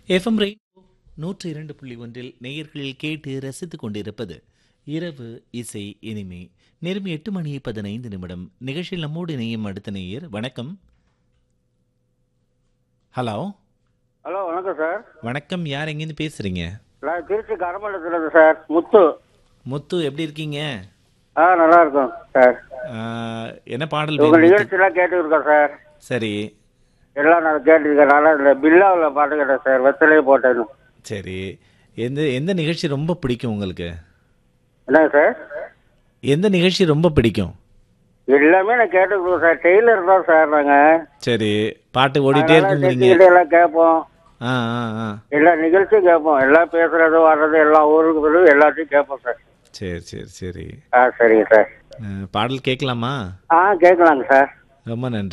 FM rainbow நூற்று இரண்டு புள்ளி ஒன்றில் நேயர்களில் கேட்டு ரசித்துக் கொண்டிருப்பது இரவு இசை இனிமை நேரம் எட்டு மணி பதினைந்து நிமிடம் நிகழ்ச்சியில் நம்மோடு இணையும் அடுத்த நேயர் வணக்கம் ஹலோ ஹலோ வணக்கம் சார் வணக்கம் யார் எங்கேருந்து பேசுறீங்க நான் திருச்சி கரமண்டலத்துலேருந்து சார் முத்து முத்து எப்படி இருக்கீங்க ஆ நல்லா இருக்கும் சார் ஆஹ், என்ன பாடல் உங்கள் வேணும் முத்து? நிகழ்ச்சியெல்லாம் கேட்டுருக்கோம் சார் சரி எல்லாம் நான் கேட்டுருக்கனால இந்த பில்லாவில் பாட்டு கேட்டேன் சார் வெத்தலையே போட்டேன்னு சரி எந்த எந்த நிகழ்ச்சி ரொம்ப பிடிக்கும் உங்களுக்கு என்னங்க சார் எந்த நிகழ்ச்சி ரொம்ப பிடிக்கும் எல்லாமே நான் கேட்டுருக்கோம் சார் டெய்லர் தான் சார் நாங்கள் சரி பாட்டு ஓடிட்டே இருக்குங்கிறீங்க செஞ்சுக்கிட்டு எல்லாம் கேட்போம் ஆ ஆ ஆ எல்லா நிகழ்ச்சியும் கேட்போம் எல்லாம் பேசுறது வர்றது எல்லாம் ஊருக்கு போகிறது எல்லாத்தையும் கேட்போம் சார் சரி சரி சரி ஆ சரிங்க சார் அஹ், பாடல் கேட்கலாமா ஆ கேட்கலாங்க சார் ரொம்ப நன்றி